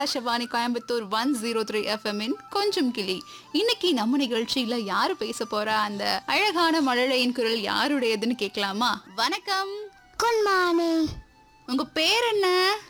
Akashvani Coimbatore one zero three எஃப்எம்மின் கொஞ்சம் கிளி இன்னைக்கு நம்ம நிகழ்ச்சியில யாரு பேச போறா அந்த அழகான மழலையின் குரல் யாருடையதுன்னு கேட்கலாமா வணக்கம் குட் மார்னிங் உங்க பேர் என்ன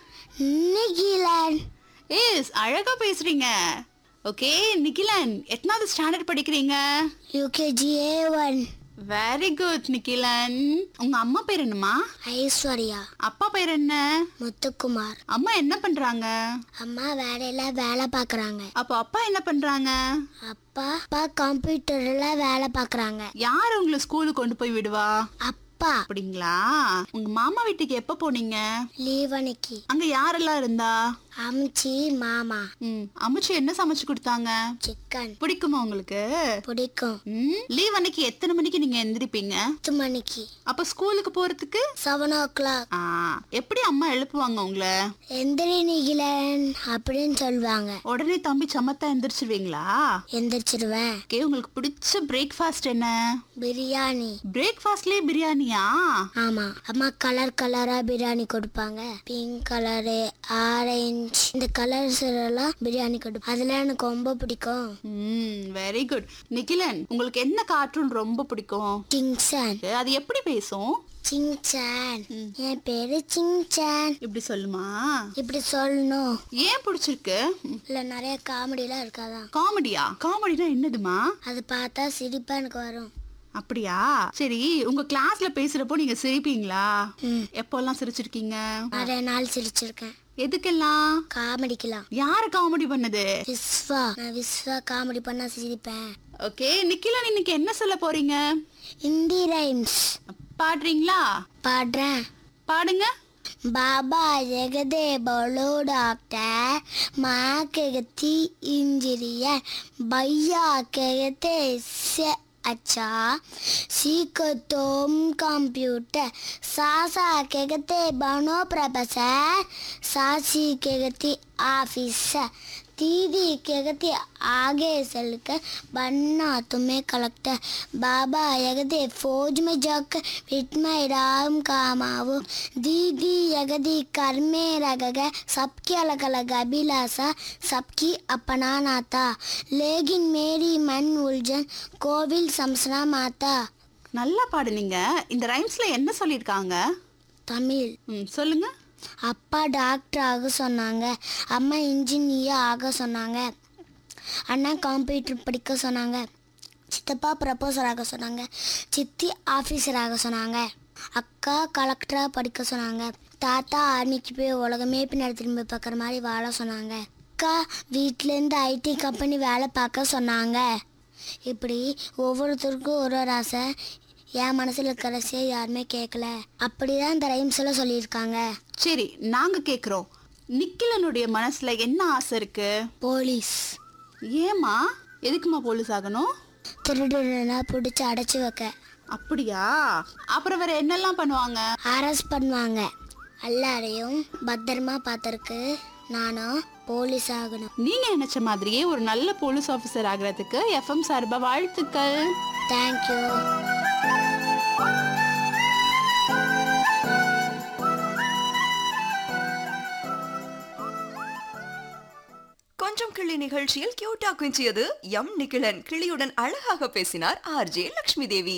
நிகிலன் ஏஸ் அழகா பேசுறீங்க ஓகே நிகிலன் எத்தனாவது ஸ்டாண்டர்ட் படிக்கிறீங்க UKG A one very good Nikhilan உங்க அம்மா பேர் என்னம்மா ஐஸ்வர்யா அப்பா பேர் என்ன முத்துக்குமார் அம்மா என்ன பண்றாங்க அம்மா வேலையில வேலை பார்க்குறாங்க அப்போ அப்பா என்ன பண்றாங்க அப்பா அப்பா கம்ப்யூட்டர்ல வேலை பார்க்குறாங்க யார் உங்களை ஸ்கூலுக்கு கொண்டு போய் விடுவா அப்பா அப்படிங்களா உங்க மாமா வீட்டுக்கு எப்ப போனீங்க லீவ் அன்னைக்கு அங்க யாரெல்லாம் இருந்தா அமிச்சி மாமா ம் அம்முச்சி என்ன சமைச்சு கொடுத்தாங்க சிக்கன் பிடிக்குமா உங்களுக்கு பிடிக்கும் ம் லீவ் அன்னைக்கு எத்தனை மணிக்கு நீங்க எந்திரிப்பீங்க பத்து மணிக்கு அப்ப ஸ்கூலுக்கு போறதுக்கு செவன் ஓ கிளாக் ஆ எப்படி அம்மா எழுப்புவாங்க உங்களை எந்திரி நிகிலன் அப்படின்னு சொல்லுவாங்க உடனே தம்பி சமத்தா எந்திரிச்சிருவீங்களா எந்திரிச்சிருவேன் ஓகே உங்களுக்கு பிடிச்ச பிரேக்ஃபாஸ்ட் என்ன பிரியாணி பிரேக்ஃபாஸ்ட்லயே பிரியாணியா ஆமா அம்மா கலர் கலரா பிரியாணி கொடுப்பாங்க பிங்க் கலரு ஆரஞ்சு இந்த கலர்ஸ் எல்லாம் பிரியாணி கொடுப்பாங்க அதுல எனக்கு ரொம்ப பிடிக்கும் ம் வெரி குட் நிகிலன் உங்களுக்கு என்ன கார்ட்டூன் ரொம்ப பிடிக்கும் சிங்சான் அது எப்படி பேசும் சிங்சான் என் பேரு சிங்சான் இப்படி சொல்லுமா இப்படி சொல்லணும் ஏன் பிடிச்சிருக்கு இல்ல நிறைய காமெடிலாம் இருக்காதான் காமெடியா காமெடினா என்னதுமா அது பார்த்தா சிரிப்பா எனக்கு வரும் அப்படியா சரி உங்க கிளாஸ்ல பேசுறப்போ நீங்க சிரிப்பீங்களா ம். எப்போல்லாம் சிரிச்சிருக்கீங்க நிறைய நாள் சிரிச்சிருக்கேன் எதுக்கெல்லாம் காமெடிக்கலாம் யாரு காமெடி பண்ணது விஸ்வா நான் விஸ்வா காமெடி பண்ணா சிரிப்பேன் ஓகே நிக்கிலன் இன்னைக்கு என்ன சொல்ல போறீங்க ஹிந்தி ரைம்ஸ் பாடுறீங்களா பாடுறேன் பாடுங்க बाबा जगदे बोलो डॉक्टर माँ कहती इंजीनियर भैया कहते इससे अच्छा सीखो तुम कंप्यूटर सासा कहते बनो प्रोफेसर सासी कहती ऑफिसर दीदी कहती आगे चलकर बनना तुम्हें कलेक्टर बाबा यगदे फौज में जाकर फिट में राम कामाओ दीदी यगदी कर में रग गए सबकी अलग अलग अभिलाषा सबकी अपना नाता लेकिन मेरी मन उलझन कोविल समसना माता நல்லா பாடுனீங்க இந்த ரைம்ஸ்ல என்ன சொல்லிருக்காங்க தமிழ் ம் சொல்லுங்க அப்பா டாக்டர் ஆக சொன்னாங்க அம்மா இன்ஜினியர் ஆக சொன்னாங்க அண்ணா கம்ப்யூட்டர் படிக்க சொன்னாங்க சித்தப்பா ப்ரப்போசர் ஆக சொன்னாங்க சித்தி ஆஃபீஸர் ஆக சொன்னாங்க அக்கா கலெக்டராக படிக்க சொன்னாங்க தாத்தா ஆர்மிக்கு போய் உலகமே பின்னாடி திரும்பி பார்க்குற மாதிரி வாழ சொன்னாங்க அக்கா வீட்டிலேருந்து ஐடி கம்பெனி வேலை பார்க்க சொன்னாங்க இப்படி ஒவ்வொருத்தருக்கும் ஒரு ஒரு ஆசை என் மனசில் இருக்கிற ஆசையை யாருமே கேட்கல அப்படிதான் இந்த ரைம்ஸ் எல்லாம் சொல்லியிருக்காங்க சரி நாங்க கேக்குறோம் நிக்கிலனுடைய மனசுல என்ன ஆசை இருக்கு போலீஸ் ஏமா எதுக்குமா போலீஸ் ஆகணும் திருடனா பிடிச்சி அடைச்சி வைக்க அப்படியா அப்புறம் வேற என்னெல்லாம் பண்ணுவாங்க அரெஸ்ட் பண்ணுவாங்க எல்லாரையும் பத்திரமா பார்த்துருக்கு நானும் போலீஸ் ஆகணும் நீங்க நினைச்ச மாதிரியே ஒரு நல்ல போலீஸ் ஆபீசர் ஆகுறதுக்கு எஃப்எம் சார்பா வாழ்த்துக்கள் தேங்க்யூ கொஞ்சம் கிளி நிகழ்ச்சியில் கியூட்டா குஞ்சியது எம் நிகிலன் கிளியுடன் அழகாக பேசினார் ஆர்ஜே லக்ஷ்மி தேவி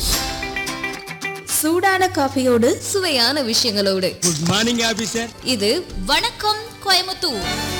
சூடான காஃபியோடு சுவையான விஷயங்களோடு குட் மார்னிங் ஆபீசர் இது வணக்கம் கோயமுத்தூர்